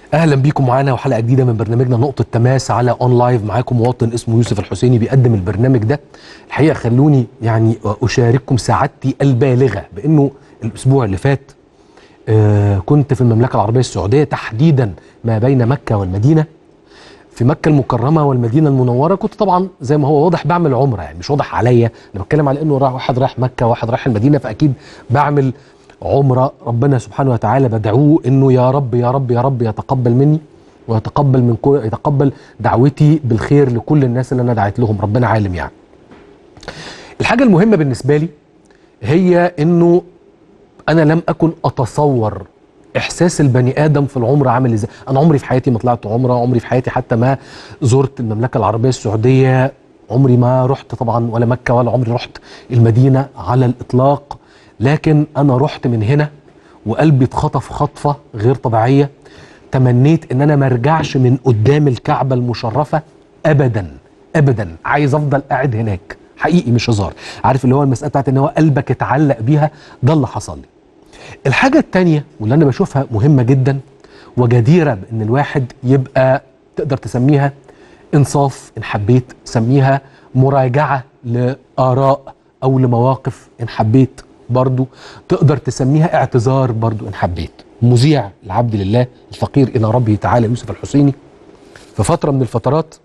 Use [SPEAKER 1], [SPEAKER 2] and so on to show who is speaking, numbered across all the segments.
[SPEAKER 1] اهلا بيكم معانا وحلقه جديده من برنامجنا نقطه تماس على اون لايف معاكم مواطن اسمه يوسف الحسيني بيقدم البرنامج ده الحقيقه خلوني يعني اشارككم سعادتي البالغه بانه الاسبوع اللي فات آه كنت في المملكه العربيه السعوديه تحديدا ما بين مكه والمدينه في مكه المكرمه والمدينه المنوره كنت طبعا زي ما هو واضح بعمل عمره يعني مش واضح عليا انا بتكلم على انه راح واحد رايح مكه وواحد رايح المدينه فاكيد بعمل عمره ربنا سبحانه وتعالى بدعوه انه يا رب يا رب يا رب يتقبل مني ويتقبل من كل يتقبل دعوتي بالخير لكل الناس اللي انا دعيت لهم ربنا عالم يعني. الحاجه المهمه بالنسبه لي هي انه انا لم اكن اتصور احساس البني ادم في العمره عامل ازاي انا عمري في حياتي ما طلعت عمره عمري في حياتي حتى ما زرت المملكه العربيه السعوديه عمري ما رحت طبعا ولا مكه ولا عمري رحت المدينه على الاطلاق لكن انا رحت من هنا وقلبي اتخطف خطفه غير طبيعيه تمنيت ان انا ما ارجعش من قدام الكعبه المشرفه ابدا ابدا عايز افضل قاعد هناك حقيقي مش هزار عارف اللي هو المساله بتاعت ان هو قلبك اتعلق بيها ده اللي حصل لي الحاجه التانية واللي انا بشوفها مهمه جدا وجديره بان الواحد يبقى تقدر تسميها انصاف ان حبيت سميها مراجعه لاراء او لمواقف ان حبيت برضو تقدر تسميها اعتذار برضو ان حبيت مذيع العبد لله الفقير الى ربه تعالى يوسف الحسيني في فتره من الفترات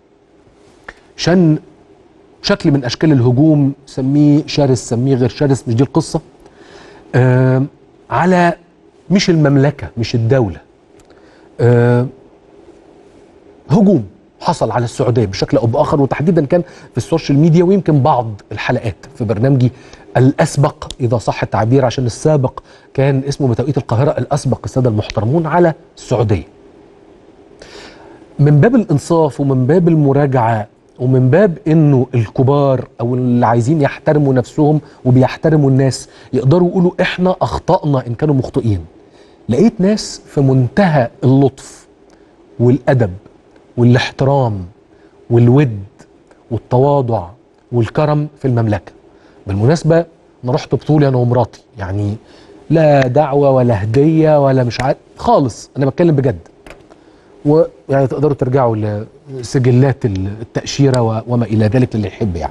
[SPEAKER 1] شن شكل من اشكال الهجوم سميه شرس سميه غير شرس مش دي القصه آه على مش المملكه مش الدوله آه هجوم حصل على السعوديه بشكل او باخر وتحديدا كان في السوشيال ميديا ويمكن بعض الحلقات في برنامجي الاسبق اذا صح التعبير عشان السابق كان اسمه بتوقيت القاهره الاسبق الساده المحترمون على السعوديه. من باب الانصاف ومن باب المراجعه ومن باب انه الكبار او اللي عايزين يحترموا نفسهم وبيحترموا الناس يقدروا يقولوا احنا اخطانا ان كانوا مخطئين. لقيت ناس في منتهى اللطف والادب والاحترام والود والتواضع والكرم في المملكه. بالمناسبه انا رحت بطولي انا ومراتي يعني لا دعوه ولا هديه ولا مش عارف خالص انا بتكلم بجد. ويعني تقدروا ترجعوا لسجلات التاشيره وما الى ذلك للي يحب يعني.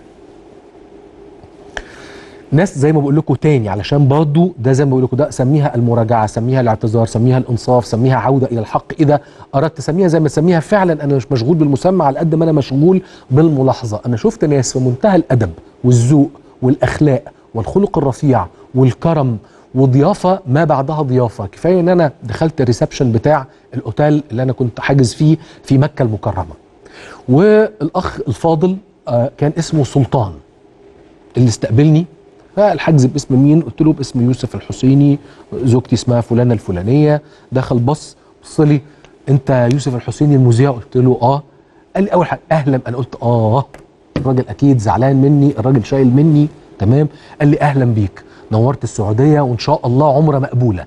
[SPEAKER 1] ناس زي ما بقول لكم تاني علشان برضه ده زي ما بقول لكم ده سميها المراجعه سميها الاعتذار سميها الانصاف سميها عوده الى الحق اذا اردت تسميها زي ما تسميها فعلا انا مش مشغول بالمسمى على قد ما انا مشغول بالملاحظه انا شفت ناس في منتهى الادب والذوق والاخلاق والخلق الرفيع والكرم وضيافه ما بعدها ضيافه كفايه ان انا دخلت الريسبشن بتاع الاوتيل اللي انا كنت حاجز فيه في مكه المكرمه والاخ الفاضل آه كان اسمه سلطان اللي استقبلني فالحجز باسم مين قلت له باسم يوسف الحسيني زوجتي اسمها فلانه الفلانيه دخل بص بص لي انت يوسف الحسيني المذيع قلت له اه قال لي اول حاجه اهلا انا قلت اه الراجل اكيد زعلان مني الراجل شايل مني تمام قال لي اهلا بيك نورت السعوديه وان شاء الله عمره مقبوله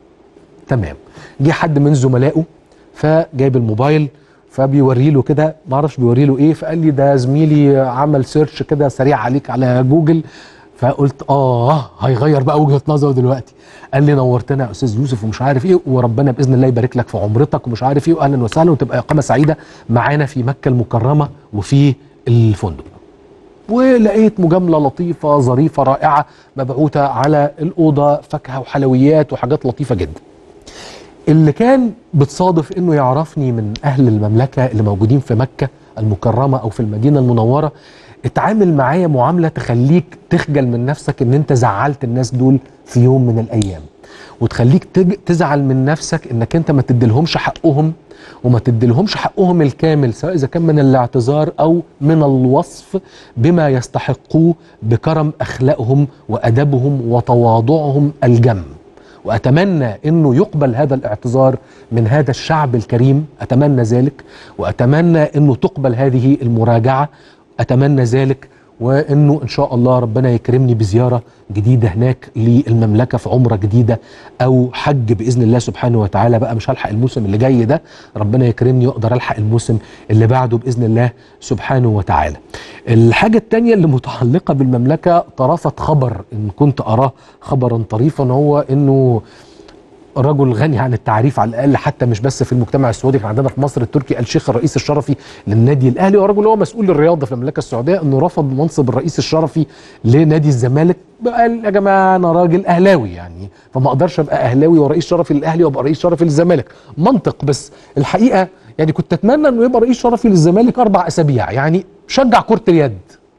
[SPEAKER 1] تمام جه حد من زملائه فجايب الموبايل فبيوري له كده ما اعرفش بيوري له ايه فقال لي ده زميلي عمل سيرش كده سريع عليك على جوجل فقلت اه هيغير بقى وجهه نظره دلوقتي قال لي نورتنا يا استاذ يوسف ومش عارف ايه وربنا باذن الله يبارك لك في عمرتك ومش عارف ايه واهلا وسهلا وتبقى اقامه سعيده معانا في مكه المكرمه وفي الفندق ولقيت مجامله لطيفه ظريفه رائعه مبعوثه على الاوضه فاكهه وحلويات وحاجات لطيفه جدا اللي كان بتصادف انه يعرفني من اهل المملكه اللي موجودين في مكه المكرمه او في المدينه المنوره اتعامل معايا معامله تخليك تخجل من نفسك ان انت زعلت الناس دول في يوم من الايام وتخليك تج... تزعل من نفسك انك انت ما تديلهمش حقهم وما تديلهمش حقهم الكامل سواء اذا كان من الاعتذار او من الوصف بما يستحقوه بكرم اخلاقهم وادبهم وتواضعهم الجم واتمنى انه يقبل هذا الاعتذار من هذا الشعب الكريم اتمنى ذلك واتمنى انه تقبل هذه المراجعه اتمنى ذلك وانه ان شاء الله ربنا يكرمني بزياره جديده هناك للمملكه في عمره جديده او حج باذن الله سبحانه وتعالى بقى مش هلحق الموسم اللي جاي ده ربنا يكرمني واقدر الحق الموسم اللي بعده باذن الله سبحانه وتعالى. الحاجه الثانيه اللي متعلقه بالمملكه طرافه خبر ان كنت اراه خبرا طريفا هو انه رجل غني عن التعريف على الاقل حتى مش بس في المجتمع السعودي كان عندنا في مصر التركي آل شيخ الرئيس الشرفي للنادي الاهلي ورجل هو مسؤول الرياضه في المملكه السعوديه انه رفض منصب الرئيس الشرفي لنادي الزمالك قال يا جماعه انا راجل اهلاوي يعني فما اقدرش ابقى اهلاوي ورئيس شرفي للاهلي وابقى رئيس شرفي للزمالك منطق بس الحقيقه يعني كنت اتمنى انه يبقى رئيس شرفي للزمالك اربع اسابيع يعني شجع كره اليد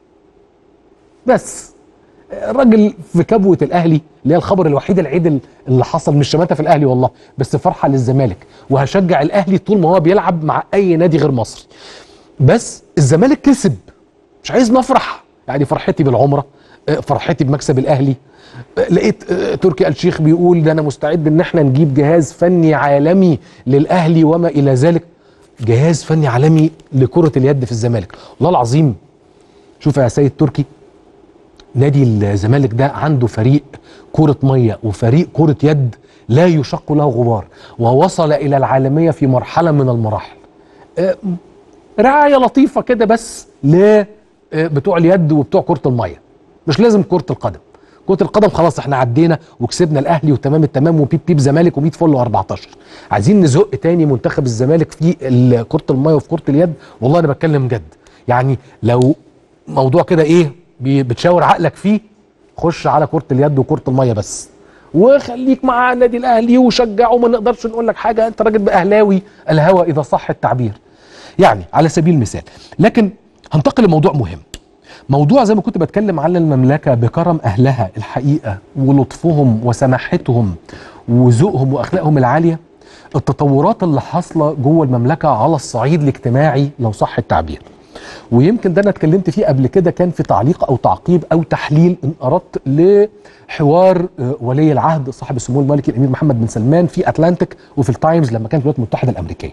[SPEAKER 1] بس الراجل في كبوه الاهلي اللي هي الخبر الوحيد العيد اللي حصل مش شماته في الاهلي والله بس فرحه للزمالك وهشجع الاهلي طول ما هو بيلعب مع اي نادي غير مصري بس الزمالك كسب مش عايز نفرح يعني فرحتي بالعمره آه، فرحتي بمكسب الاهلي آه، لقيت آه، تركي آل شيخ بيقول ده انا مستعد ان احنا نجيب جهاز فني عالمي للاهلي وما الى ذلك جهاز فني عالمي لكره اليد في الزمالك والله العظيم شوف يا سيد تركي نادي الزمالك ده عنده فريق كرة مية وفريق كرة يد لا يشق له غبار ووصل إلى العالمية في مرحلة من المراحل آه، رعاية لطيفة كده بس ل آه، بتوع اليد وبتوع كرة المية مش لازم كرة القدم كرة القدم خلاص احنا عدينا وكسبنا الاهلي وتمام التمام وبيب بيب زمالك و100 فل و14 عايزين نزق تاني منتخب الزمالك في ال- كرة المية وفي كرة اليد والله انا بتكلم جد يعني لو موضوع كده ايه بي- بتشاور عقلك فيه خش على كرة اليد وكرة المية بس وخليك مع النادي الاهلي وشجعه ما نقدرش نقول لك حاجه انت راجل اهلاوي الهوى اذا صح التعبير يعني على سبيل المثال لكن هنتقل لموضوع مهم موضوع زي ما كنت بتكلم على المملكه بكرم اهلها الحقيقه ولطفهم وسماحتهم وذوقهم واخلاقهم العاليه التطورات اللي حاصله جوه المملكه على الصعيد الاجتماعي لو صح التعبير ويمكن ده انا اتكلمت فيه قبل كده كان في تعليق او تعقيب او تحليل ان اردت لحوار آه، ولي العهد صاحب السمو الملكي الامير محمد بن سلمان في اتلانتيك وفي التايمز لما كان في الولايات المتحده الامريكيه.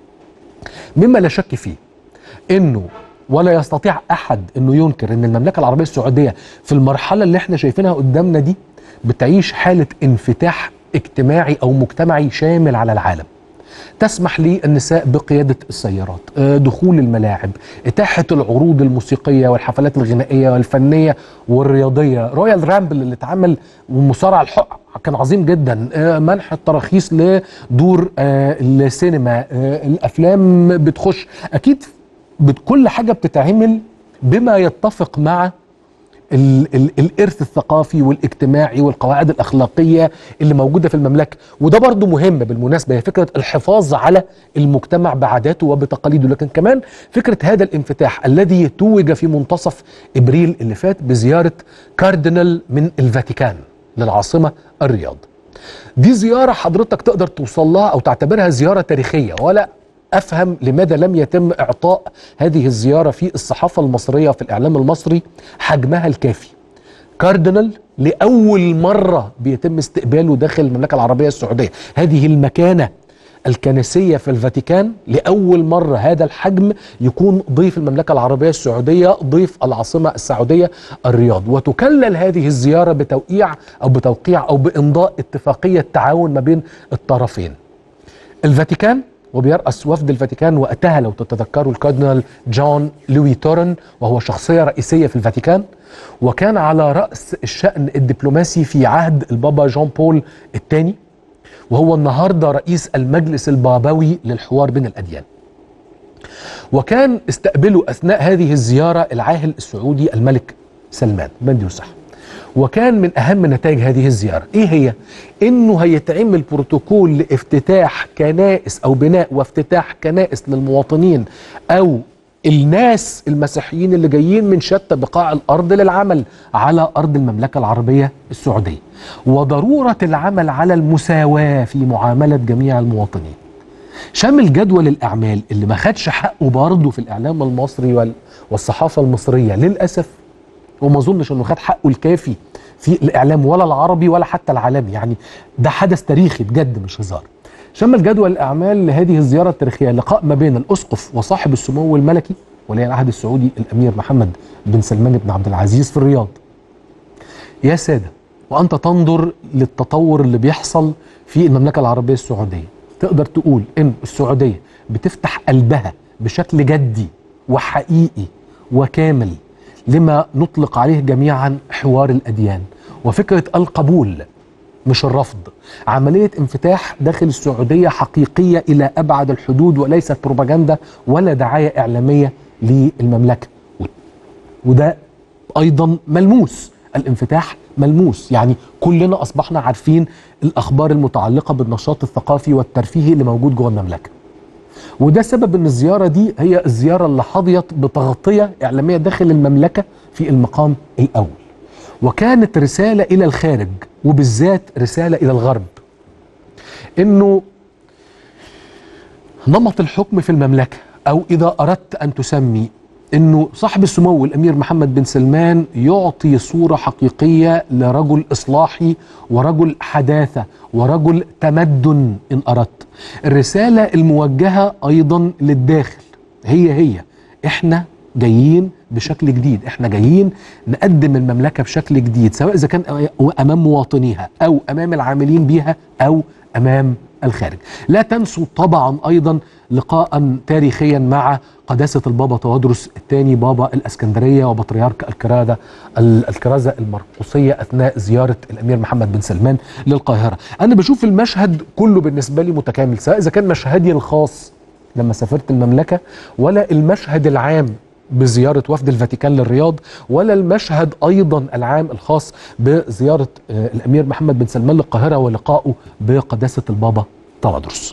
[SPEAKER 1] مما لا شك فيه انه ولا يستطيع احد انه ينكر ان المملكه العربيه السعوديه في المرحله اللي احنا شايفينها قدامنا دي بتعيش حاله انفتاح اجتماعي او مجتمعي شامل على العالم. تسمح للنساء بقيادة السيارات آه، دخول الملاعب إتاحة العروض الموسيقية والحفلات الغنائية والفنية والرياضية رويال رامبل اللي اتعمل ومصارع الحق كان عظيم جدا آه، منح التراخيص لدور آه، السينما آه، الأفلام بتخش أكيد بت- كل حاجة بتتعمل بما يتفق مع ال ال الارث الثقافي والاجتماعي والقواعد الاخلاقيه اللي موجوده في المملكه وده برضو مهم بالمناسبه هي فكره الحفاظ على المجتمع بعاداته وبتقاليده لكن كمان فكره هذا الانفتاح الذي توج في منتصف ابريل اللي فات بزياره كاردينال من الفاتيكان للعاصمه الرياض دي زيارة حضرتك تقدر توصل لها أو تعتبرها زيارة تاريخية ولا أفهم لماذا لم يتم إعطاء هذه الزيارة في الصحافة المصرية في الإعلام المصري حجمها الكافي كاردينال لأول مرة بيتم استقباله داخل المملكة العربية السعودية هذه المكانة الكنسية في الفاتيكان لأول مرة هذا الحجم يكون ضيف المملكة العربية السعودية ضيف العاصمة السعودية الرياض وتكلل هذه الزيارة بتوقيع أو بتوقيع أو بإمضاء اتفاقية تعاون ما بين الطرفين الفاتيكان وبيرأس وفد الفاتيكان وقتها لو تتذكروا الكاردينال جون لوي تورن وهو شخصية رئيسية في الفاتيكان وكان على رأس الشأن الدبلوماسي في عهد البابا جون بول الثاني وهو النهارده رئيس المجلس البابوي للحوار بين الاديان. وكان استقبله اثناء هذه الزياره العاهل السعودي الملك سلمان بن يوسف. وكان من اهم نتائج هذه الزياره، ايه هي؟ انه هيتعمل بروتوكول لافتتاح كنائس او بناء وافتتاح كنائس للمواطنين او الناس المسيحيين اللي جايين من شتى بقاع الارض للعمل على ارض المملكه العربيه السعوديه وضروره العمل على المساواه في معامله جميع المواطنين شامل جدول الاعمال اللي ما خدش حقه برضه في الاعلام المصري وال- والصحافه المصريه للاسف وما اظنش انه خد حقه الكافي في الاعلام ولا العربي ولا حتى العالمي يعني ده حدث تاريخي بجد مش هزار شمل جدول الاعمال لهذه الزياره التاريخيه لقاء ما بين الاسقف وصاحب السمو الملكي ولي العهد السعودي الامير محمد بن سلمان بن عبد العزيز في الرياض يا ساده وانت تنظر للتطور اللي بيحصل في المملكه العربيه السعوديه تقدر تقول ان السعوديه بتفتح قلبها بشكل جدي وحقيقي وكامل لما نطلق عليه جميعا حوار الاديان وفكره القبول مش الرفض عملية انفتاح داخل السعودية حقيقية إلى أبعد الحدود وليست بروباجندا ولا دعاية إعلامية للمملكة و- وده أيضا ملموس الانفتاح ملموس يعني كلنا أصبحنا عارفين الأخبار المتعلقة بالنشاط الثقافي والترفيهي اللي موجود جوه المملكة وده سبب ان الزياره دي هي الزياره اللي حظيت بتغطيه اعلاميه داخل المملكه في المقام الاول. وكانت رساله الى الخارج وبالذات رساله الى الغرب. انه نمط الحكم في المملكه او اذا اردت ان تسمي انه صاحب السمو الامير محمد بن سلمان يعطي صوره حقيقيه لرجل اصلاحي ورجل حداثه ورجل تمدن ان اردت. الرساله الموجهه ايضا للداخل هي هي احنا جايين بشكل جديد احنا جايين نقدم المملكه بشكل جديد سواء اذا كان امام مواطنيها او امام العاملين بيها او امام الخارج لا تنسوا طبعا ايضا لقاء تاريخيا مع قداسه البابا توادرس الثاني بابا الاسكندريه وبطريرك الكرازه الكرازه المرقصيه اثناء زياره الامير محمد بن سلمان للقاهره انا بشوف المشهد كله بالنسبه لي متكامل سواء اذا كان مشهدي الخاص لما سافرت المملكه ولا المشهد العام بزيارة وفد الفاتيكان للرياض ولا المشهد أيضا العام الخاص بزيارة آه، الأمير محمد بن سلمان للقاهرة ولقائه بقداسة البابا توادرس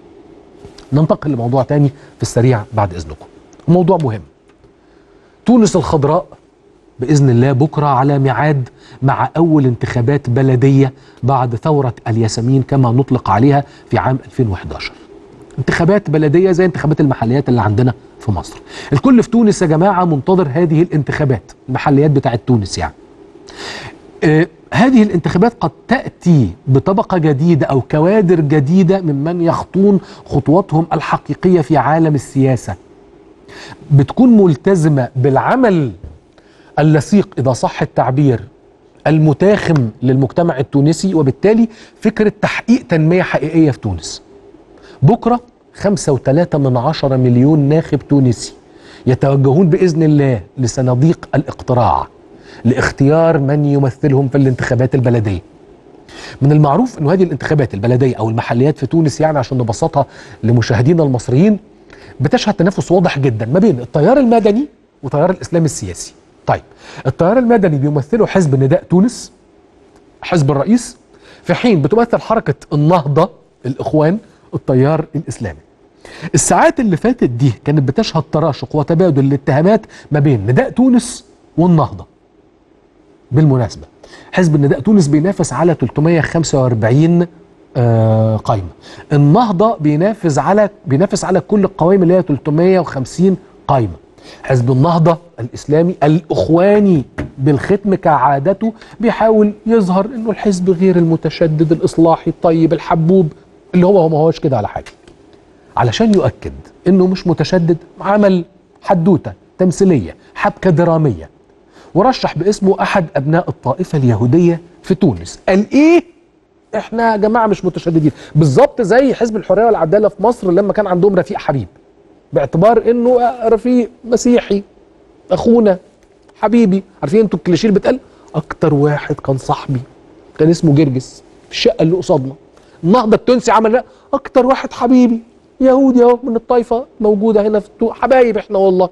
[SPEAKER 1] ننتقل لموضوع تاني في السريع بعد إذنكم موضوع مهم تونس الخضراء بإذن الله بكرة على ميعاد مع أول انتخابات بلدية بعد ثورة الياسمين كما نطلق عليها في عام 2011 انتخابات بلديه زي انتخابات المحليات اللي عندنا في مصر. الكل في تونس يا جماعه منتظر هذه الانتخابات، المحليات بتاعت تونس يعني. آه هذه الانتخابات قد تاتي بطبقه جديده او كوادر جديده ممن يخطون خطواتهم الحقيقيه في عالم السياسه. بتكون ملتزمه بالعمل اللصيق اذا صح التعبير المتاخم للمجتمع التونسي وبالتالي فكره تحقيق تنميه حقيقيه في تونس. بكرة خمسة وثلاثة من عشرة مليون ناخب تونسي يتوجهون بإذن الله لصناديق الاقتراع لاختيار من يمثلهم في الانتخابات البلدية من المعروف أن هذه الانتخابات البلدية أو المحليات في تونس يعني عشان نبسطها لمشاهدينا المصريين بتشهد تنافس واضح جدا ما بين التيار المدني وتيار الإسلام السياسي طيب التيار المدني بيمثله حزب نداء تونس حزب الرئيس في حين بتمثل حركة النهضة الإخوان التيار الاسلامي. الساعات اللي فاتت دي كانت بتشهد تراشق وتبادل الاتهامات ما بين نداء تونس والنهضه. بالمناسبه حزب النداء تونس بينافس على 345 آه قائمه. النهضه بينافس على بينافس على كل القوائم اللي هي 350 قائمه. حزب النهضه الاسلامي الاخواني بالختم كعادته بيحاول يظهر انه الحزب غير المتشدد الاصلاحي الطيب الحبوب اللي هو ما هوش كده على حاجه علشان يؤكد انه مش متشدد عمل حدوته تمثيليه حبكه دراميه ورشح باسمه احد ابناء الطائفه اليهوديه في تونس قال ايه احنا يا جماعه مش متشددين بالظبط زي حزب الحريه والعداله في مصر لما كان عندهم رفيق حبيب باعتبار انه رفيق مسيحي اخونا حبيبي عارفين انتوا الكليشيه اللي بتقال اكتر واحد كان صاحبي كان اسمه جرجس في الشقه اللي قصادنا النهضه التونسي عمل لا اكتر واحد حبيبي يهودي اهو من الطائفه موجوده هنا في التو... حبايب احنا والله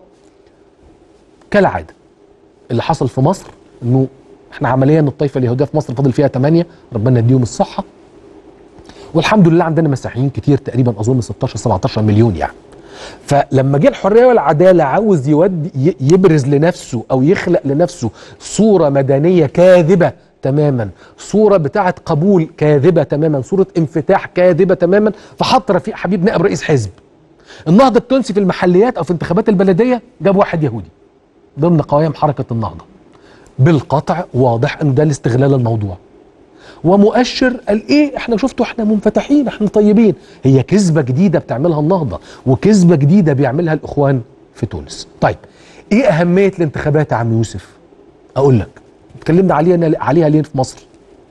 [SPEAKER 1] كالعاده اللي حصل في مصر انه احنا عمليا الطائفه اليهوديه في مصر فاضل فيها 8 ربنا يديهم الصحه والحمد لله عندنا مسيحيين كتير تقريبا اظن 16 17 مليون يعني فلما جه الحريه والعداله عاوز يودي ي- يبرز لنفسه او يخلق لنفسه صوره مدنيه كاذبه تماما صوره بتاعه قبول كاذبه تماما صوره انفتاح كاذبه تماما فحط رفيق حبيب نائب رئيس حزب النهضه التونسي في المحليات او في انتخابات البلديه جاب واحد يهودي ضمن قوائم حركه النهضه بالقطع واضح انه ده لاستغلال الموضوع ومؤشر قال ايه احنا شفتوا احنا منفتحين احنا طيبين هي كذبه جديده بتعملها النهضه وكذبه جديده بيعملها الاخوان في تونس طيب ايه اهميه الانتخابات يا عم يوسف اقول لك اتكلمنا عليها عليها ليه في مصر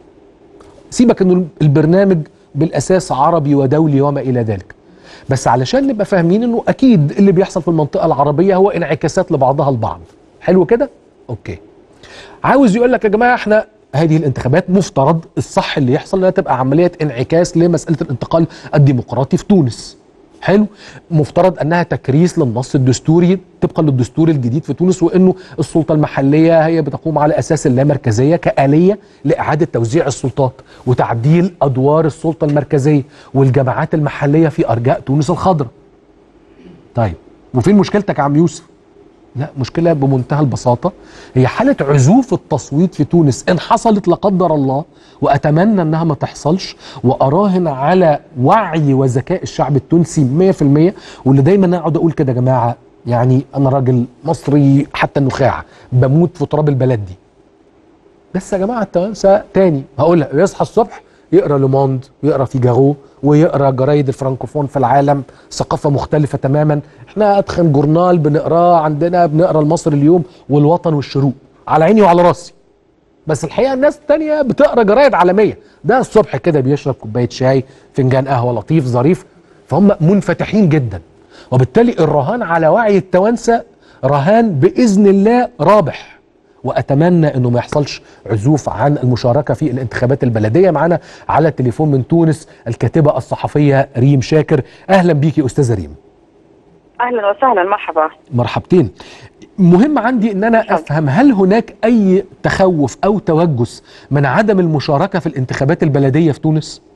[SPEAKER 1] سيبك انه البرنامج بالاساس عربي ودولي وما الى ذلك بس علشان نبقى فاهمين انه اكيد اللي بيحصل في المنطقه العربيه هو انعكاسات لبعضها البعض حلو كده اوكي عاوز يقول لك يا جماعه احنا هذه الانتخابات مفترض الصح اللي يحصل انها تبقى عمليه انعكاس لمساله الانتقال الديمقراطي في تونس حلو مفترض انها تكريس للنص الدستوري طبقا للدستور الجديد في تونس وانه السلطه المحليه هي بتقوم على اساس اللامركزيه كاليه لاعاده توزيع السلطات وتعديل ادوار السلطه المركزيه والجماعات المحليه في ارجاء تونس الخضراء. طيب وفين مشكلتك يا عم يوسف؟ لا مشكلة بمنتهى البساطة هي حالة عزوف التصويت في تونس إن حصلت لا قدر الله وأتمنى أنها ما تحصلش وأراهن على وعي وذكاء الشعب التونسي 100% واللي دايما أقعد أقول كده يا جماعة يعني أنا راجل مصري حتى النخاع بموت في تراب البلد دي بس يا جماعة التوانسة تاني هقولها يصحى الصبح يقرا لوموند ويقرا فيجارو ويقرا جرايد الفرنكوفون في العالم ثقافه مختلفه تماما احنا ادخن جورنال بنقراه عندنا بنقرا المصري اليوم والوطن والشروق على عيني وعلى راسي بس الحقيقه الناس التانية بتقرا جرايد عالميه ده الصبح كده بيشرب كوبايه شاي فنجان قهوه لطيف ظريف فهم منفتحين جدا وبالتالي الرهان على وعي التوانسه رهان باذن الله رابح واتمنى انه ما يحصلش عزوف عن المشاركه في الانتخابات البلديه معانا على التليفون من تونس الكاتبه الصحفيه ريم شاكر اهلا بيكي استاذه ريم
[SPEAKER 2] اهلا وسهلا مرحبا
[SPEAKER 1] مرحبتين مهم عندي ان انا افهم هل هناك اي تخوف او توجس من عدم المشاركه في الانتخابات البلديه في تونس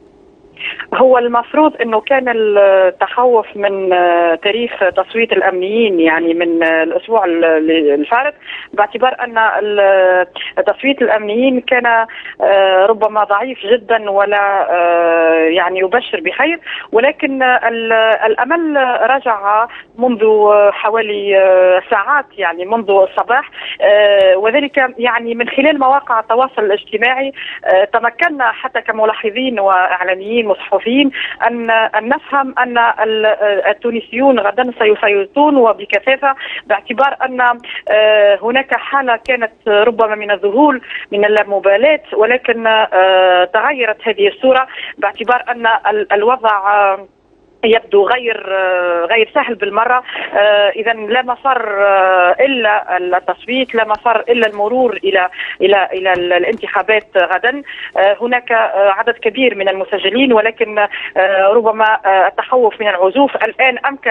[SPEAKER 2] هو المفروض انه كان التخوف من تاريخ تصويت الامنيين يعني من الاسبوع الفارط باعتبار ان تصويت الامنيين كان ربما ضعيف جدا ولا يعني يبشر بخير ولكن الامل رجع منذ حوالي ساعات يعني منذ الصباح وذلك يعني من خلال مواقع التواصل الاجتماعي تمكنا حتى كملاحظين واعلاميين مصحفيين ان ان نفهم ان التونسيون غدا سيصوتون وبكثافه باعتبار ان هناك حاله كانت ربما من الذهول من اللامبالاه ولكن تغيرت هذه الصوره باعتبار ان الوضع يبدو غير غير سهل بالمره اذا لا مفر الا التصويت لا مفر الا المرور الى الى الى الانتخابات غدا هناك عدد كبير من المسجلين ولكن ربما التخوف من العزوف الان امكن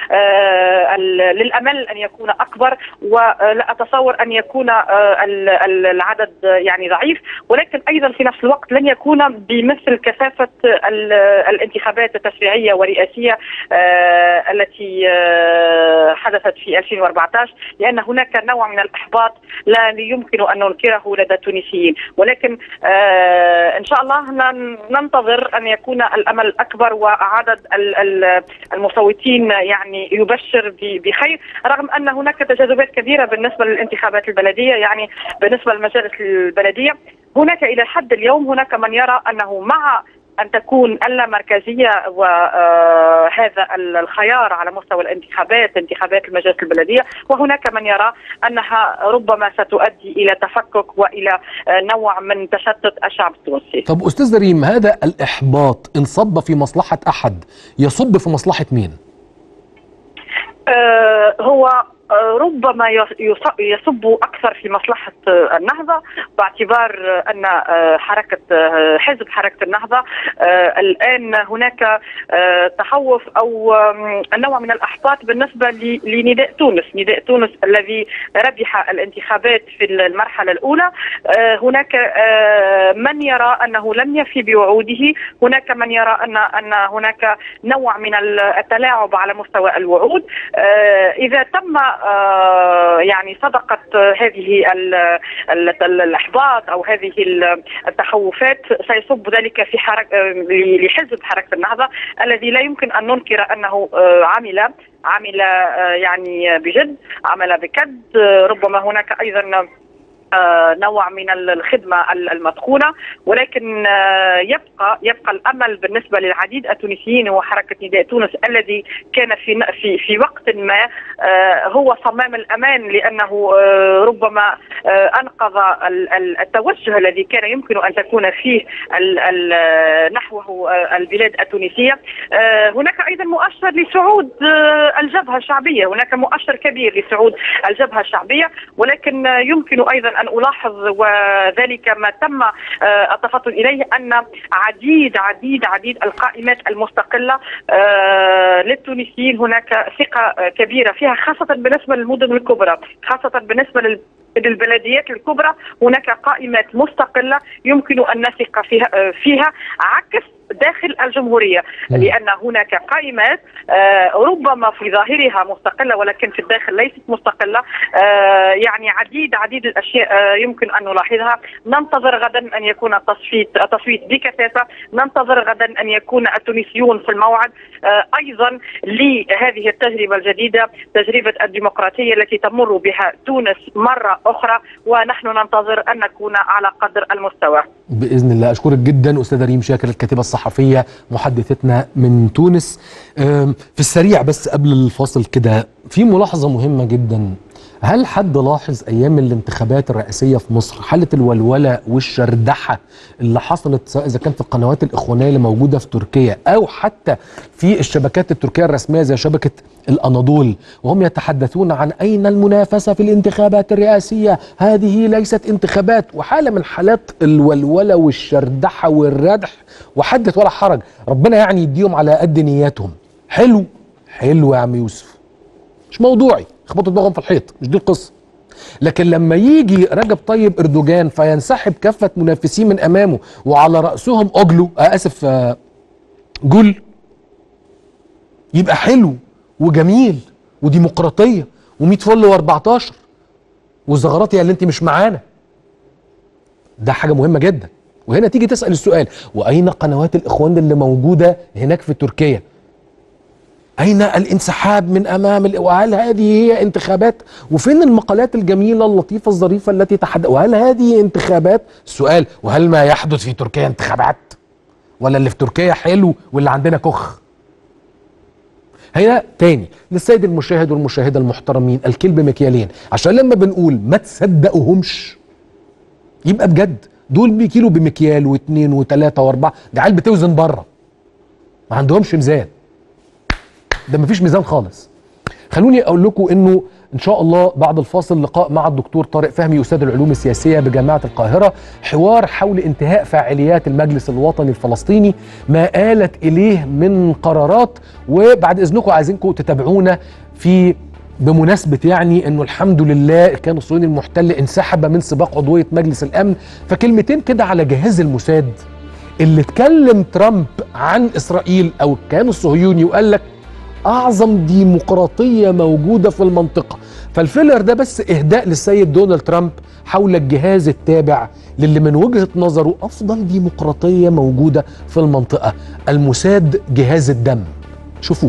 [SPEAKER 2] للامل ان يكون اكبر ولا اتصور ان يكون العدد يعني ضعيف ولكن ايضا في نفس الوقت لن يكون بمثل كثافه الانتخابات التشريعيه الرئاسيه آه التي آه حدثت في 2014 لان هناك نوع من الاحباط لا يمكن ان ننكره لدى التونسيين ولكن آه ان شاء الله ننتظر ان يكون الامل اكبر وعدد المصوتين يعني يبشر بخير رغم ان هناك تجاذبات كبيره بالنسبه للانتخابات البلديه يعني بالنسبه للمجالس البلديه هناك الى حد اليوم هناك من يرى انه مع ان تكون اللامركزيه وهذا الخيار على مستوى الانتخابات انتخابات المجالس البلديه وهناك من يرى انها ربما ستؤدي الى تفكك والى نوع من تشتت الشعب التونسي.
[SPEAKER 1] طب استاذ ريم هذا الاحباط ان صب في مصلحه احد يصب في مصلحه مين؟
[SPEAKER 2] آه هو ربما يصب اكثر في مصلحه النهضه باعتبار ان حركه حزب حركه النهضه الان هناك تخوف او نوع من الاحباط بالنسبه لنداء تونس، نداء تونس الذي ربح الانتخابات في المرحله الاولى هناك من يرى انه لم يفي بوعوده، هناك من يرى ان ان هناك نوع من التلاعب على مستوى الوعود اذا تم يعني صدقت هذه الاحباط او هذه التخوفات سيصب ذلك في حرك لحزب حركه النهضه الذي لا يمكن ان ننكر انه عمل عمل يعني بجد عمل بكد ربما هناك ايضا نوع من الخدمه المدخونه ولكن يبقى يبقى الامل بالنسبه للعديد التونسيين هو حركه نداء تونس الذي كان في في في وقت ما هو صمام الامان لانه ربما انقذ التوجه الذي كان يمكن ان تكون فيه نحوه البلاد التونسيه هناك ايضا مؤشر لصعود الجبهه الشعبيه هناك مؤشر كبير لصعود الجبهه الشعبيه ولكن يمكن ايضا ان الاحظ وذلك ما تم آه، التفضل اليه ان عديد عديد عديد القائمات المستقله آه، للتونسيين هناك ثقه آه، كبيره فيها خاصه بالنسبه للمدن الكبرى خاصه بالنسبه لل للبلديات الكبرى هناك قائمات مستقله يمكن ان نثق فيها آه، فيها عكس داخل الجمهوريه
[SPEAKER 1] مم.
[SPEAKER 2] لان هناك قائمات آه، ربما في ظاهرها مستقله ولكن في الداخل ليست مستقله آه، يعني عديد عديد الاشياء آه، يمكن ان نلاحظها ننتظر غدا ان يكون التصفيت التصويت بكثافه ننتظر غدا ان يكون التونسيون في الموعد آه، ايضا لهذه التجربه الجديده تجربه الديمقراطيه التي تمر بها تونس مره اخرى ونحن ننتظر ان نكون على قدر المستوى
[SPEAKER 1] باذن الله اشكرك جدا استاذه ريم شاكر الكاتبه الصحفيه محدثتنا من تونس أم، في السريع بس قبل الفاصل كده في ملاحظه مهمه جدا هل حد لاحظ ايام الانتخابات الرئاسيه في مصر حاله الولوله والشردحه اللي حصلت سواء اذا كان في القنوات الاخوانيه اللي موجوده في تركيا او حتى في الشبكات التركيه الرسميه زي شبكه الاناضول وهم يتحدثون عن اين المنافسه في الانتخابات الرئاسيه هذه ليست انتخابات وحاله من حالات الولوله والشردحه والردح وحدث ولا حرج ربنا يعني يديهم على قد نياتهم حلو حلو يا عم يوسف مش موضوعي اخبطوا دماغهم في الحيط مش دي القصه لكن لما يجي رجب طيب اردوغان فينسحب كافه منافسيه من امامه وعلى راسهم اوجلو آه اسف آه جول يبقى حلو وجميل وديمقراطيه و100 فل و14 والزغراتي اللي انت مش معانا ده حاجه مهمه جدا وهنا تيجي تسال السؤال واين قنوات الاخوان اللي موجوده هناك في تركيا أين الانسحاب من أمام ال- وهل هذه هي انتخابات وفين المقالات الجميلة اللطيفة الظريفة التي تحدث وهل هذه انتخابات السؤال وهل ما يحدث في تركيا انتخابات ولا اللي في تركيا حلو واللي عندنا كخ هنا تاني للسيد المشاهد والمشاهدة المحترمين الكل بمكيالين عشان لما بنقول ما تصدقوهمش يبقى بجد دول بيكيلوا بمكيال واثنين وثلاثة واربعة ده عيال بتوزن بره ما عندهمش ميزان ده مفيش ميزان خالص خلوني اقول لكم انه ان شاء الله بعد الفاصل لقاء مع الدكتور طارق فهمي استاذ العلوم السياسيه بجامعه القاهره حوار حول انتهاء فاعليات المجلس الوطني الفلسطيني ما آلت اليه من قرارات وبعد اذنكم عايزينكم تتابعونا في بمناسبة يعني انه الحمد لله كان الصهيوني المحتل انسحب من سباق عضوية مجلس الامن فكلمتين كده على جهاز الموساد اللي اتكلم ترامب عن اسرائيل او الكيان الصهيوني وقال لك اعظم ديمقراطيه موجوده في المنطقه فالفيلر ده بس اهداء للسيد دونالد ترامب حول الجهاز التابع للي من وجهه نظره افضل ديمقراطيه موجوده في المنطقه الموساد جهاز الدم شوفوه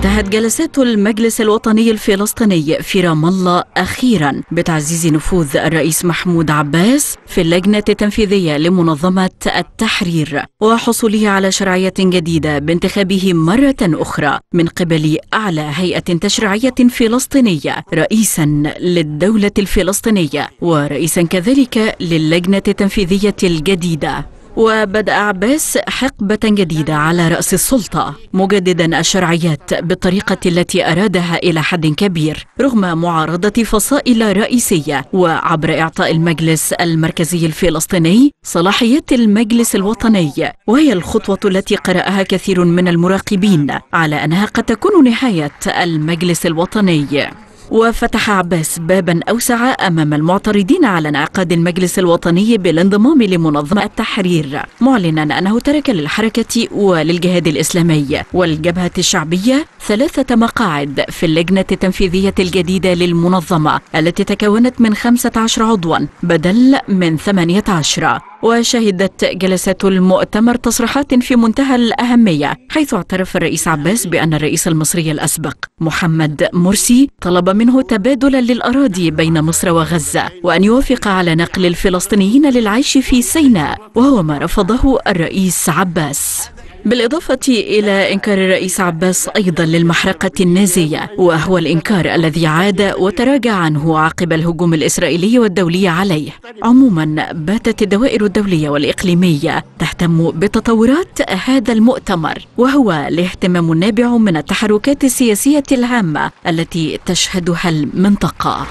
[SPEAKER 3] انتهت جلسات المجلس الوطني الفلسطيني في رام الله أخيرا بتعزيز نفوذ الرئيس محمود عباس في اللجنة التنفيذية لمنظمة التحرير وحصوله على شرعية جديدة بانتخابه مرة أخرى من قبل أعلى هيئة تشريعية فلسطينية رئيسا للدولة الفلسطينية ورئيسا كذلك للجنة التنفيذية الجديدة وبدأ عباس حقبة جديدة على رأس السلطة مجددا الشرعيات بالطريقة التي أرادها إلى حد كبير رغم معارضة فصائل رئيسية وعبر إعطاء المجلس المركزي الفلسطيني صلاحيات المجلس الوطني وهي الخطوة التي قرأها كثير من المراقبين على أنها قد تكون نهاية المجلس الوطني وفتح عباس بابا أوسع أمام المعترضين على انعقاد المجلس الوطني بالانضمام لمنظمة التحرير معلنا أنه ترك للحركة وللجهاد الإسلامي والجبهة الشعبية ثلاثة مقاعد في اللجنة التنفيذية الجديدة للمنظمة التي تكونت من 15 عضوا بدل من 18 وشهدت جلسات المؤتمر تصريحات في منتهى الأهمية حيث اعترف الرئيس عباس بأن الرئيس المصري الأسبق محمد مرسي طلب منه تبادلا للأراضي بين مصر وغزة وأن يوافق على نقل الفلسطينيين للعيش في سيناء وهو ما رفضه الرئيس عباس بالإضافة إلى إنكار الرئيس عباس أيضا للمحرقة النازية وهو الإنكار الذي عاد وتراجع عنه عقب الهجوم الإسرائيلي والدولي عليه عموما باتت الدوائر الدولية والإقليمية تهتم بتطورات هذا المؤتمر وهو الاهتمام النابع من التحركات السياسية الهامة التي تشهدها المنطقة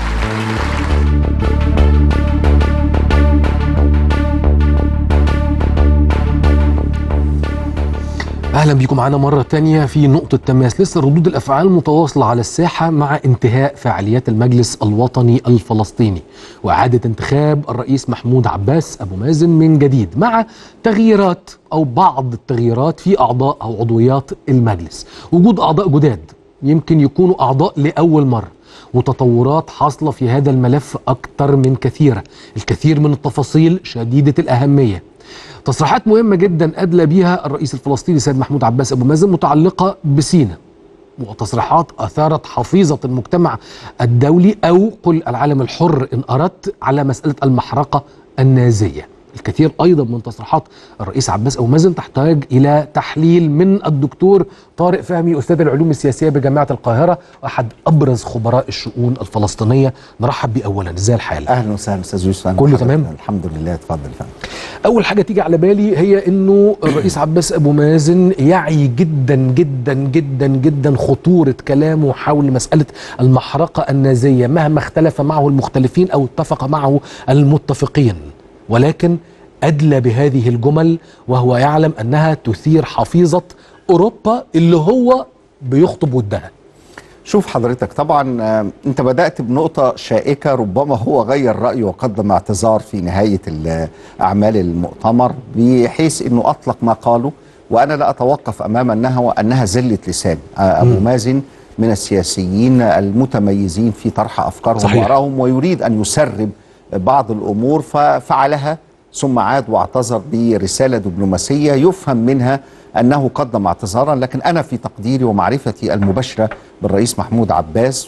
[SPEAKER 1] اهلا بيكم معانا مره تانية في نقطه تماس لسه ردود الافعال متواصله على الساحه مع انتهاء فعاليات المجلس الوطني الفلسطيني واعاده انتخاب الرئيس محمود عباس ابو مازن من جديد مع تغييرات او بعض التغييرات في اعضاء او عضويات المجلس وجود اعضاء جداد يمكن يكونوا اعضاء لاول مره وتطورات حاصله في هذا الملف اكثر من كثيره الكثير من التفاصيل شديده الاهميه تصريحات مهمة جدا أدلى بها الرئيس الفلسطيني سيد محمود عباس أبو مازن متعلقة بسينا وتصريحات أثارت حفيظة المجتمع الدولي أو قل العالم الحر إن أردت على مسألة المحرقة النازية الكثير ايضا من تصريحات الرئيس عباس ابو مازن تحتاج الى تحليل من الدكتور طارق فهمي استاذ العلوم السياسيه بجامعه القاهره واحد ابرز خبراء الشؤون الفلسطينيه نرحب بيه اولا ازاي الحال
[SPEAKER 4] اهلا وسهلا استاذ يوسف أهلاً
[SPEAKER 1] كله
[SPEAKER 4] بحضرتك.
[SPEAKER 1] تمام؟
[SPEAKER 4] الحمد لله اتفضل يا فندم
[SPEAKER 1] اول حاجه تيجي على بالي هي انه الرئيس عباس ابو مازن يعي جدا جدا جدا جدا خطوره كلامه حول مساله المحرقه النازيه مهما اختلف معه المختلفين او اتفق معه المتفقين ولكن ادلى بهذه الجمل وهو يعلم انها تثير حفيظه اوروبا اللي هو بيخطب ودها
[SPEAKER 4] شوف حضرتك طبعا آه، انت بدات بنقطه شائكه ربما هو غير رايه وقدم اعتذار في نهايه ال- اعمال المؤتمر بحيث انه اطلق ما قاله وانا لا اتوقف امام انها انها زله لسان آه، ابو مازن من السياسيين المتميزين في طرح افكارهم
[SPEAKER 1] صحيح.
[SPEAKER 4] وارائهم ويريد ان يسرب بعض الامور ففعلها ثم عاد واعتذر برساله دبلوماسيه يفهم منها انه قدم اعتذارا لكن انا في تقديري ومعرفتي المباشره بالرئيس محمود عباس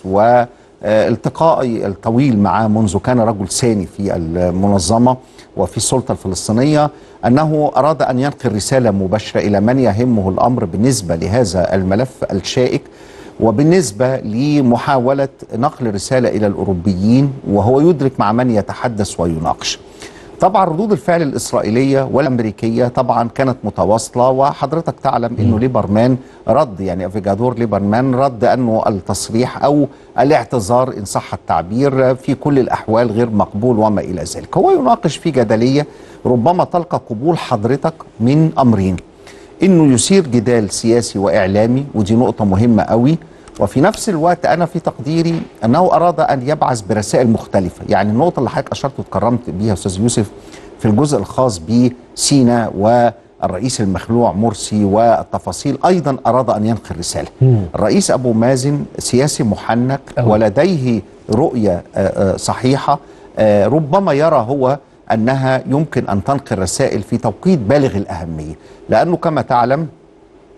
[SPEAKER 4] والتقائي الطويل معه منذ كان رجل ثاني في المنظمه وفي السلطه الفلسطينيه انه اراد ان ينقل رساله مباشره الى من يهمه الامر بالنسبه لهذا الملف الشائك وبالنسبة لمحاولة نقل رسالة إلى الأوروبيين وهو يدرك مع من يتحدث ويناقش طبعا ردود الفعل الإسرائيلية والأمريكية طبعا كانت متواصلة وحضرتك تعلم أنه ليبرمان رد يعني أفيجادور ليبرمان رد أنه التصريح أو الاعتذار إن صح التعبير في كل الأحوال غير مقبول وما إلى ذلك هو يناقش في جدلية ربما تلقى قبول حضرتك من أمرين انه يثير جدال سياسي واعلامي ودي نقطه مهمه قوي وفي نفس الوقت انا في تقديري انه اراد ان يبعث برسائل مختلفه يعني النقطه اللي حضرتك اشرت وتكرمت بيها استاذ يوسف في الجزء الخاص بسينا والرئيس المخلوع مرسي والتفاصيل ايضا اراد ان ينقل رساله الرئيس ابو مازن سياسي محنك
[SPEAKER 1] أوه.
[SPEAKER 4] ولديه رؤيه آه، آه، صحيحه آه، ربما يرى هو انها يمكن ان تنقل رسائل في توقيت بالغ الاهميه لانه كما تعلم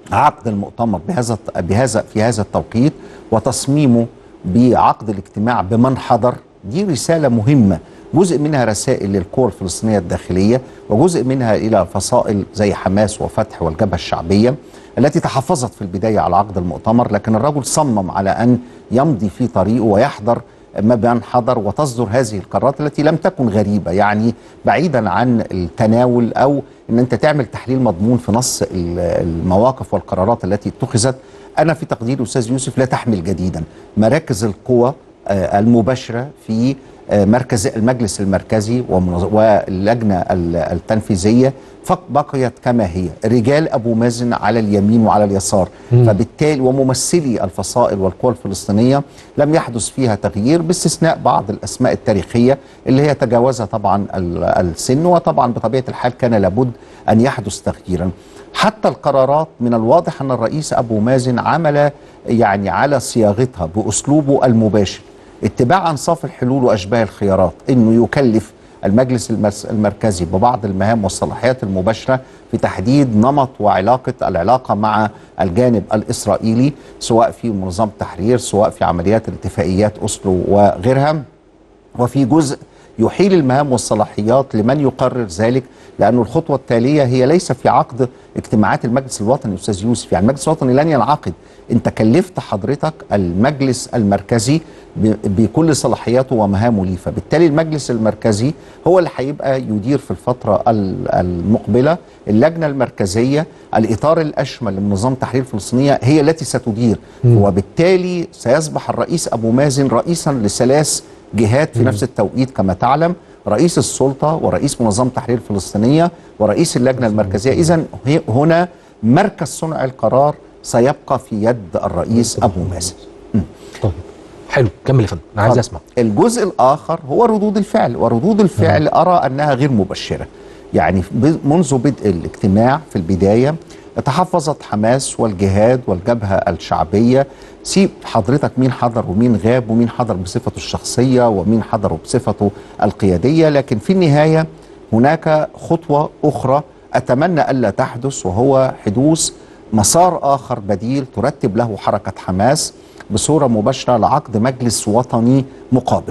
[SPEAKER 4] عقد المؤتمر بهذا بهذا في هذا التوقيت وتصميمه بعقد الاجتماع بمن حضر دي رساله مهمه جزء منها رسائل للقوى الفلسطينيه الداخليه وجزء منها الى فصائل زي حماس وفتح والجبهه الشعبيه التي تحفظت في البدايه على عقد المؤتمر لكن الرجل صمم على ان يمضي في طريقه ويحضر ما بان حضر وتصدر هذه القرارات التي لم تكن غريبه يعني بعيدا عن التناول او ان انت تعمل تحليل مضمون في نص ال- المواقف والقرارات التي اتخذت انا في تقديري استاذ يوسف لا تحمل جديدا مراكز القوى آه، المباشره في آه، مركز المجلس المركزي ومنظ- واللجنه ال- التنفيذيه فق بقيت كما هي رجال ابو مازن على اليمين وعلى اليسار فبالتالي وممثلي الفصائل والقوى الفلسطينيه لم يحدث فيها تغيير باستثناء بعض الاسماء التاريخيه اللي هي تجاوزها طبعا ال- السن وطبعا بطبيعه الحال كان لابد ان يحدث تغييرا حتى القرارات من الواضح ان الرئيس ابو مازن عمل يعني على صياغتها باسلوبه المباشر اتباع انصاف الحلول واشباه الخيارات انه يكلف المجلس المس- المركزي ببعض المهام والصلاحيات المباشره في تحديد نمط وعلاقه العلاقه مع الجانب الاسرائيلي سواء في منظمه تحرير سواء في عمليات الاتفاقيات اوسلو وغيرها وفي جزء يحيل المهام والصلاحيات لمن يقرر ذلك لأن الخطوة التالية هي ليس في عقد اجتماعات المجلس الوطني أستاذ يوسف يعني المجلس الوطني لن ينعقد أنت كلفت حضرتك المجلس المركزي ب- بكل صلاحياته ومهامه ليه فبالتالي المجلس المركزي هو اللي هيبقى يدير في الفترة ال- المقبلة اللجنة المركزية الإطار الأشمل لمنظمة تحرير الفلسطينية هي التي ستدير وبالتالي سيصبح الرئيس أبو مازن رئيسا لثلاث جهات في نفس التوقيت كما تعلم رئيس السلطة ورئيس منظمة تحرير الفلسطينية ورئيس اللجنة المركزية إذا هنا مركز صنع القرار سيبقى في يد الرئيس أبو مازن
[SPEAKER 1] طيب حلو كمل يا فندم انا عايز
[SPEAKER 4] اتفضل.
[SPEAKER 1] اسمع
[SPEAKER 4] الجزء الآخر هو ردود الفعل وردود الفعل أرى أنها غير مبشرة يعني ب- منذ بدء الاجتماع في البداية تحفظت حماس والجهاد والجبهة الشعبية سيب حضرتك مين حضر ومين غاب ومين حضر بصفته الشخصية ومين حضر بصفته القيادية لكن في النهاية هناك خطوة أخرى أتمنى ألا تحدث وهو حدوث مسار آخر بديل ترتب له حركة حماس بصورة مباشرة لعقد مجلس وطني مقابل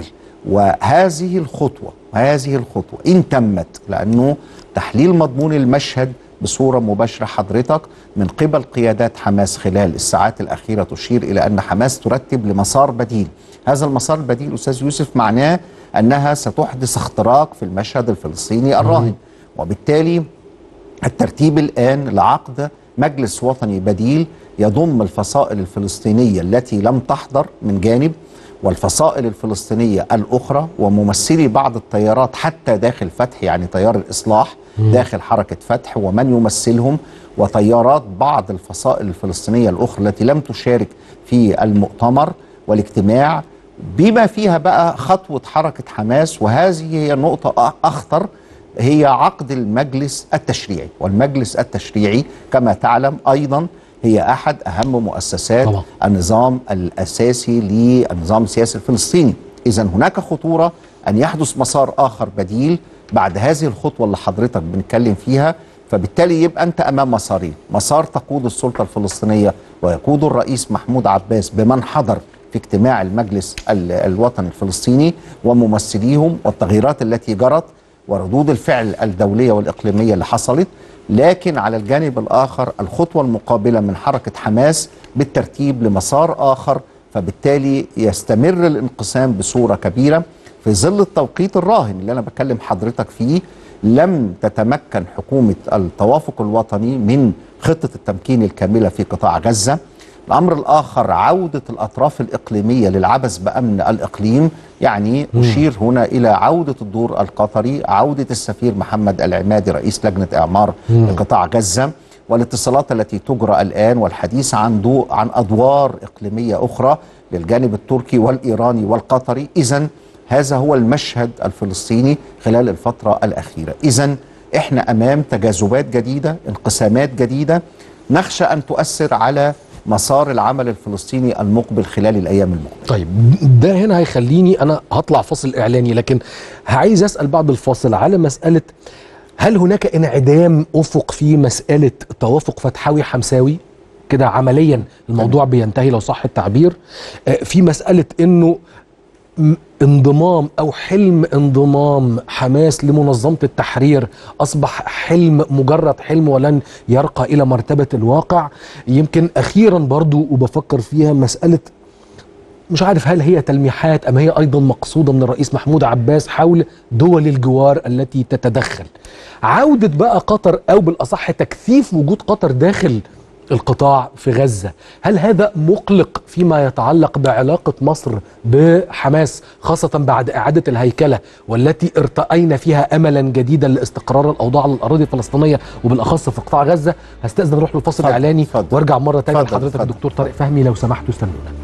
[SPEAKER 4] وهذه الخطوة هذه الخطوة إن تمت لأنه تحليل مضمون المشهد بصورة مباشرة حضرتك من قبل قيادات حماس خلال الساعات الأخيرة تشير إلى أن حماس ترتب لمسار بديل هذا المسار البديل أستاذ يوسف معناه أنها ستحدث اختراق في المشهد الفلسطيني الراهن وبالتالي الترتيب الآن لعقد مجلس وطني بديل يضم الفصائل الفلسطينية التي لم تحضر من جانب والفصائل الفلسطينية الأخرى وممثلي بعض التيارات حتى داخل فتح يعني تيار الإصلاح داخل حركة فتح ومن يمثلهم وتيارات بعض الفصائل الفلسطينية الأخرى التي لم تشارك في المؤتمر والاجتماع بما فيها بقى خطوة حركة حماس وهذه هي نقطة أخطر هي عقد المجلس التشريعي والمجلس التشريعي كما تعلم أيضا هي أحد أهم مؤسسات
[SPEAKER 1] طبعا.
[SPEAKER 4] النظام الأساسي للنظام السياسي الفلسطيني إذا هناك خطورة أن يحدث مسار آخر بديل بعد هذه الخطوة اللي حضرتك بنتكلم فيها فبالتالي يبقى أنت أمام مسارين مسار تقود السلطة الفلسطينية ويقود الرئيس محمود عباس بمن حضر في اجتماع المجلس ال- الوطني الفلسطيني وممثليهم والتغييرات التي جرت وردود الفعل الدولية والإقليمية اللي حصلت لكن على الجانب الآخر الخطوة المقابلة من حركة حماس بالترتيب لمسار آخر فبالتالي يستمر الانقسام بصورة كبيرة في ظل التوقيت الراهن اللي أنا بكلم حضرتك فيه لم تتمكن حكومة التوافق الوطني من خطة التمكين الكاملة في قطاع غزة الأمر الآخر عودة الأطراف الإقليمية للعبث بأمن الإقليم يعني أشير هنا إلى عودة الدور القطري عودة السفير محمد العمادي رئيس لجنة إعمار لقطاع غزة والاتصالات التي تجرى الآن والحديث عن ضوء عن أدوار إقليمية أخرى للجانب التركي والإيراني والقطري إذا هذا هو المشهد الفلسطيني خلال الفترة الأخيرة إذا إحنا أمام تجاذبات جديدة انقسامات جديدة نخشى أن تؤثر على مسار العمل الفلسطيني المقبل خلال الأيام المقبلة
[SPEAKER 1] طيب ده هنا هيخليني انا هطلع فاصل اعلاني لكن عايز اسال بعد الفاصل على مساله هل هناك انعدام افق في مساله توافق فتحاوي حمساوي كده عمليا الموضوع بينتهي لو صح التعبير آه، في مساله انه م- انضمام او حلم انضمام حماس لمنظمه التحرير اصبح حلم مجرد حلم ولن يرقى الى مرتبه الواقع يمكن اخيرا برضو وبفكر فيها مساله مش عارف هل هي تلميحات ام هي ايضا مقصوده من الرئيس محمود عباس حول دول الجوار التي تتدخل عوده بقى قطر او بالاصح تكثيف وجود قطر داخل القطاع في غزه هل هذا مقلق فيما يتعلق بعلاقه مصر بحماس خاصه بعد اعاده الهيكله والتي ارتأينا فيها املا جديدا لاستقرار الاوضاع على الاراضي الفلسطينيه وبالاخص في قطاع غزه هستاذن نروح للفصل
[SPEAKER 4] اتفضل،
[SPEAKER 1] الاعلاني
[SPEAKER 4] اتفضل.
[SPEAKER 1] وارجع مره ثانيه
[SPEAKER 4] اتفضل،
[SPEAKER 1] لحضرتك
[SPEAKER 4] اتفضل.
[SPEAKER 1] الدكتور طارق فهمي لو سمحتوا استنونا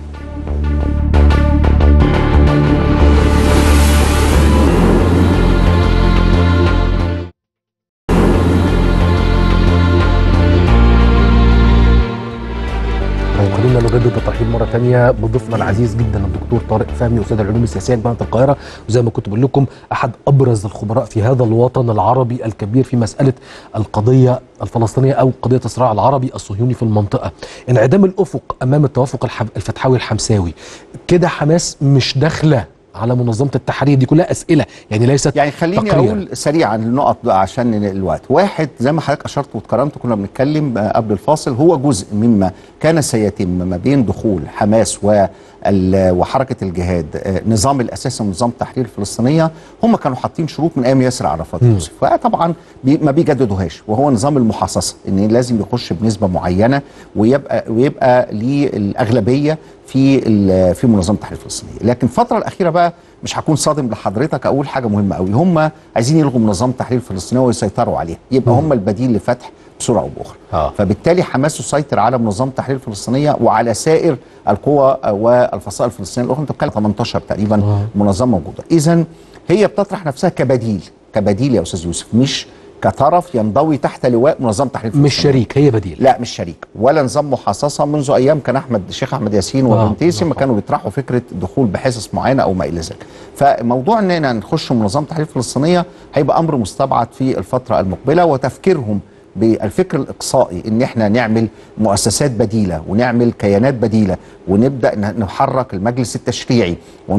[SPEAKER 1] خلونا نجدد الترحيب مره ثانيه بضيفنا العزيز جدا الدكتور طارق فهمي استاذ العلوم السياسيه بجامعه القاهره وزي ما كنت بقول لكم احد ابرز الخبراء في هذا الوطن العربي الكبير في مساله القضيه الفلسطينيه او قضيه الصراع العربي الصهيوني في المنطقه انعدام الافق امام التوافق الحب- الفتحاوي الحمساوي كده حماس مش داخله على منظمه التحرير دي كلها اسئله يعني ليست
[SPEAKER 4] يعني خليني
[SPEAKER 1] تقرير.
[SPEAKER 4] اقول سريعا النقط بقى عشان الوقت واحد زي ما حضرتك اشرت واتكرمت كنا بنتكلم آه، قبل الفاصل هو جزء مما كان سيتم ما بين دخول حماس وال- وحركه الجهاد آه، نظام الاساسي نظام التحرير الفلسطينيه هم كانوا حاطين شروط من ايام ياسر عرفات
[SPEAKER 1] مم.
[SPEAKER 4] يوسف فطبعا بي ما بيجددوهاش وهو نظام المحاصصه ان لازم يخش بنسبه معينه ويبقى ويبقى ليه الاغلبيه في ال- في منظمه التحرير الفلسطينيه لكن الفتره الاخيره بقى مش هكون صادم لحضرتك اقول حاجه مهمه قوي هم عايزين يلغوا منظمه التحرير الفلسطينيه ويسيطروا عليها يبقى هم البديل لفتح بصوره او باخرى
[SPEAKER 1] آه.
[SPEAKER 4] فبالتالي حماس تسيطر على منظمه التحرير الفلسطينيه وعلى سائر القوى والفصائل الفلسطينيه الاخرى انت بتتكلم 18 تقريبا
[SPEAKER 1] آه.
[SPEAKER 4] منظمه موجوده اذا هي بتطرح نفسها كبديل كبديل يا استاذ يوسف مش كطرف ينضوي تحت لواء منظمه التحرير
[SPEAKER 1] مش
[SPEAKER 4] الفلسطينيه
[SPEAKER 1] شريك هي بديل
[SPEAKER 4] لا مش شريك ولا نظام محاصصه منذ ايام كان احمد الشيخ احمد ياسين
[SPEAKER 1] آه،
[SPEAKER 4] وابن تيسي ما
[SPEAKER 1] آه.
[SPEAKER 4] كانوا بيطرحوا فكره الدخول بحصص معينه او ما الى ذلك فموضوع اننا نخش منظمه التحرير الفلسطينيه هيبقى امر مستبعد في الفتره المقبله وتفكيرهم بالفكر الاقصائي ان احنا نعمل مؤسسات بديله ونعمل كيانات بديله ونبدا ن- نحرك المجلس التشريعي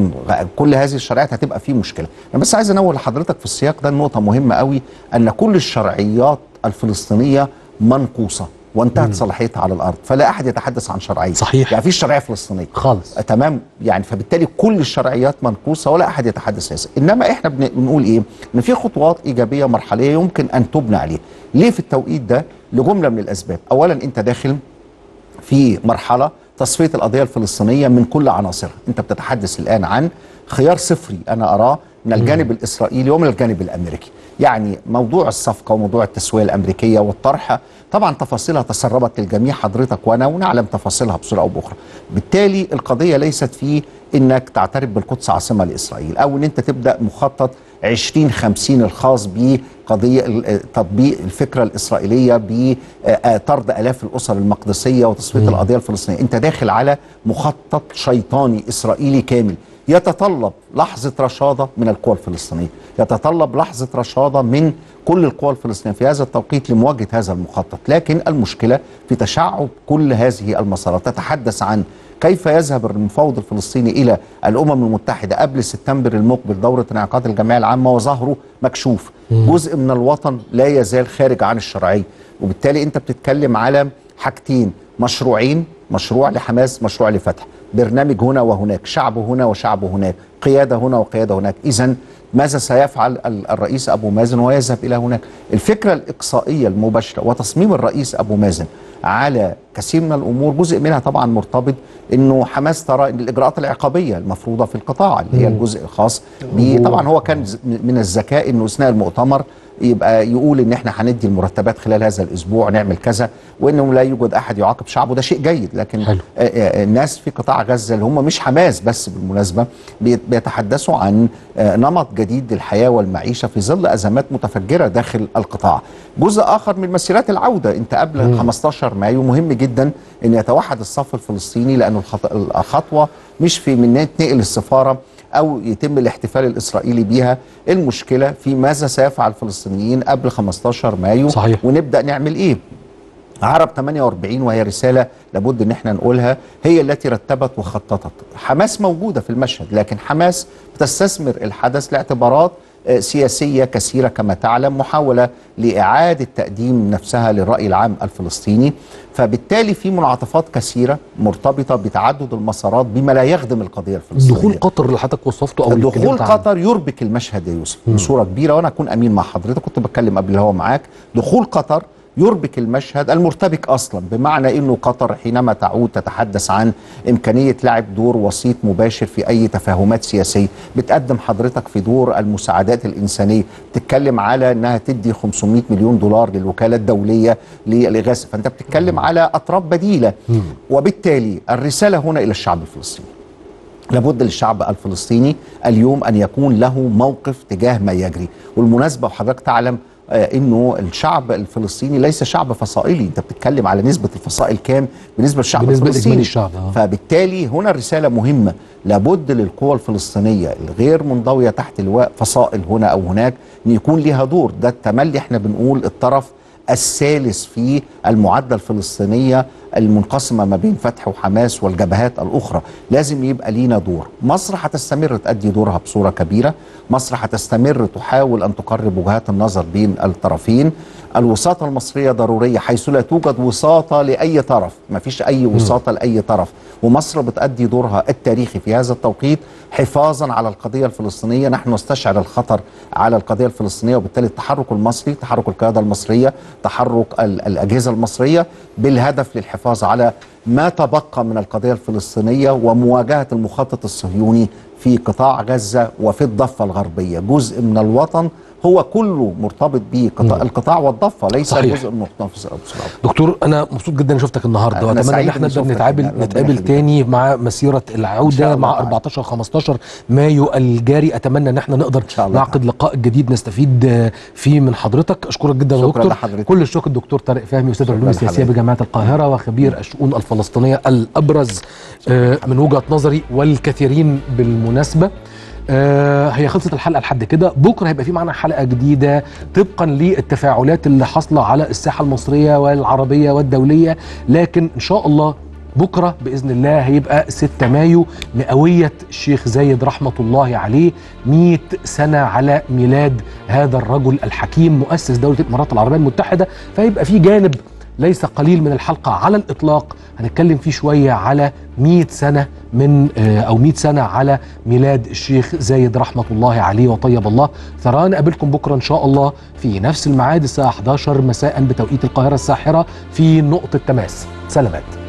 [SPEAKER 4] وكل هذه الشرعيات هتبقى فيه مشكله انا بس عايز انوه لحضرتك في السياق ده النقطه مهمه قوي ان كل الشرعيات الفلسطينيه منقوصه وانتهت صلاحيتها على الارض فلا احد يتحدث عن شرعيه
[SPEAKER 1] صحيح.
[SPEAKER 4] يعني فيش شرعيه فلسطينيه
[SPEAKER 1] خالص
[SPEAKER 4] آه، تمام يعني فبالتالي كل الشرعيات منقوصه ولا احد يتحدث هذا انما احنا بن- بنقول ايه ان في خطوات ايجابيه مرحليه يمكن ان تبنى عليها ليه في التوقيت ده لجمله من الاسباب اولا انت داخل في مرحله تصفيه القضيه الفلسطينيه من كل عناصرها انت بتتحدث الان عن خيار صفري انا اراه من الجانب الاسرائيلي ومن الجانب الامريكي يعني موضوع الصفقه وموضوع التسويه الامريكيه والطرح طبعا تفاصيلها تسربت للجميع حضرتك وانا ونعلم تفاصيلها بصوره او باخرى بالتالي القضيه ليست في انك تعترف بالقدس عاصمه لاسرائيل او ان انت تبدا مخطط 2050 الخاص بقضيه ال- تطبيق الفكره الاسرائيليه بطرد الاف الاسر المقدسيه وتصفيه القضيه الفلسطينيه انت داخل على مخطط شيطاني اسرائيلي كامل يتطلب لحظه رشاده من القوى الفلسطينيه يتطلب لحظه رشاده من كل القوى الفلسطينيه في هذا التوقيت لمواجهه هذا المخطط لكن المشكله في تشعب كل هذه المسارات تتحدث عن كيف يذهب المفاوض الفلسطيني الى الامم المتحده قبل سبتمبر المقبل دوره انعقاد الجمعيه العامه وظهره مكشوف جزء من الوطن لا يزال خارج عن الشرعيه وبالتالي انت بتتكلم على حاجتين مشروعين مشروع لحماس مشروع لفتح برنامج هنا وهناك شعب هنا وشعب هناك قياده هنا وقياده هناك اذا ماذا سيفعل ال- الرئيس ابو مازن ويذهب الى هناك الفكره الاقصائيه المباشره وتصميم الرئيس ابو مازن على كثير من الامور جزء منها طبعا مرتبط انه حماس ترى ان الاجراءات العقابيه المفروضه في القطاع اللي هي الجزء الخاص ب- طبعا هو كان ز- من الذكاء انه اثناء المؤتمر يبقى يقول ان احنا هندي المرتبات خلال هذا الاسبوع نعمل كذا وانه لا يوجد احد يعاقب شعبه ده شيء جيد لكن
[SPEAKER 1] حلو.
[SPEAKER 4] آه، آه، الناس في قطاع غزه اللي هم مش حماس بس بالمناسبه بيت- بيتحدثوا عن آه، نمط جديد للحياه والمعيشه في ظل ازمات متفجره داخل القطاع. جزء اخر من مسيرات العوده انت قبل 15 مايو مهم جدا ان يتوحد الصف الفلسطيني لانه الخط- الخطوه مش في من نتنقل السفاره او يتم الاحتفال الاسرائيلي بيها المشكله في ماذا سيفعل الفلسطينيين قبل 15 مايو
[SPEAKER 1] صحيح.
[SPEAKER 4] ونبدا نعمل ايه عرب 48 وهي رسالة لابد ان احنا نقولها هي التي رتبت وخططت حماس موجودة في المشهد لكن حماس بتستثمر الحدث لاعتبارات آه، سياسية كثيرة كما تعلم محاولة لإعادة تقديم نفسها للرأي العام الفلسطيني فبالتالي في منعطفات كثيرة مرتبطة بتعدد المسارات بما لا يخدم القضية الفلسطينية
[SPEAKER 1] دخول قطر اللي حضرتك وصفته او اللي
[SPEAKER 4] دخول
[SPEAKER 1] اتكلمت عنه.
[SPEAKER 4] قطر يربك المشهد يا يوسف بصوره كبيره وانا اكون امين مع حضرتك كنت بتكلم قبل الهوا معاك دخول قطر يربك المشهد المرتبك اصلا بمعنى انه قطر حينما تعود تتحدث عن امكانيه لعب دور وسيط مباشر في اي تفاهمات سياسيه بتقدم حضرتك في دور المساعدات الانسانيه بتتكلم على انها تدي 500 مليون دولار للوكاله الدوليه للاغاثه فانت بتتكلم على اطراف بديله وبالتالي الرساله هنا الى الشعب الفلسطيني لابد للشعب الفلسطيني اليوم ان يكون له موقف تجاه ما يجري والمناسبه وحضرتك تعلم آه، انه الشعب الفلسطيني ليس شعب فصائلي انت بتتكلم على نسبه الفصائل كام بالنسبه للشعب
[SPEAKER 1] بالنسبة
[SPEAKER 4] الفلسطيني
[SPEAKER 1] لإجمالي الشعب، آه.
[SPEAKER 4] فبالتالي هنا الرساله مهمه لابد للقوى الفلسطينيه الغير منضويه تحت لواء فصائل هنا او هناك ان يكون لها دور ده التملي احنا بنقول الطرف الثالث في المعادله الفلسطينيه المنقسمه ما بين فتح وحماس والجبهات الاخرى لازم يبقى لينا دور مصر هتستمر تأدي دورها بصوره كبيره مصر هتستمر تحاول ان تقرب وجهات النظر بين الطرفين الوساطه المصريه ضروريه حيث لا توجد وساطه لاي طرف ما فيش اي وساطه لاي طرف ومصر بتأدي دورها التاريخي في هذا التوقيت حفاظا على القضيه الفلسطينيه نحن نستشعر الخطر على القضيه الفلسطينيه وبالتالي التحرك المصري تحرك القياده المصريه تحرك ال- الاجهزه المصريه بالهدف للحفاظ على ما تبقى من القضيه الفلسطينيه ومواجهه المخطط الصهيوني في قطاع غزه وفي الضفه الغربيه جزء من الوطن هو كله مرتبط به قطاع القطاع والضفه ليس
[SPEAKER 1] صحيح.
[SPEAKER 4] جزء مرتبط
[SPEAKER 1] دكتور انا مبسوط جدا إني شفتك النهارده
[SPEAKER 4] أنا
[SPEAKER 1] واتمنى ان
[SPEAKER 4] سعيد
[SPEAKER 1] احنا
[SPEAKER 4] إني
[SPEAKER 1] نقدر
[SPEAKER 4] شفتك.
[SPEAKER 1] نتقابل
[SPEAKER 4] ربنا
[SPEAKER 1] نتقابل
[SPEAKER 4] يخليك.
[SPEAKER 1] تاني مع مسيره
[SPEAKER 4] إن شاء
[SPEAKER 1] العوده
[SPEAKER 4] الله
[SPEAKER 1] مع
[SPEAKER 4] تعالى.
[SPEAKER 1] 14 15 مايو الجاري اتمنى ان احنا نقدر
[SPEAKER 4] شاء الله
[SPEAKER 1] نعقد لقاء جديد نستفيد آه، فيه من حضرتك اشكرك جدا يا
[SPEAKER 4] شكراً
[SPEAKER 1] دكتور
[SPEAKER 4] لحضرتك.
[SPEAKER 1] كل الشكر الدكتور طارق فهمي استاذ
[SPEAKER 4] شكراً
[SPEAKER 1] العلوم السياسيه
[SPEAKER 4] لحضرتك.
[SPEAKER 1] بجامعه القاهره وخبير الشؤون الفلسطينيه الابرز آه، من وجهه نظري والكثيرين بالمناسبه آه هي خلصت الحلقه لحد كده بكره هيبقى في معانا حلقه جديده طبقا للتفاعلات اللي حاصله على الساحه المصريه والعربيه والدوليه لكن ان شاء الله بكره باذن الله هيبقى 6 مايو مئويه الشيخ زايد رحمه الله عليه 100 سنه على ميلاد هذا الرجل الحكيم مؤسس دوله الامارات العربيه المتحده فيبقى في جانب ليس قليل من الحلقة على الإطلاق هنتكلم فيه شوية على 100 سنة من آه، أو 100 سنة على ميلاد الشيخ زايد رحمة الله عليه وطيب الله ثرى نقابلكم بكرة إن شاء الله في نفس الميعاد الساعة 11 مساء بتوقيت القاهرة الساحرة في نقطة تماس سلامات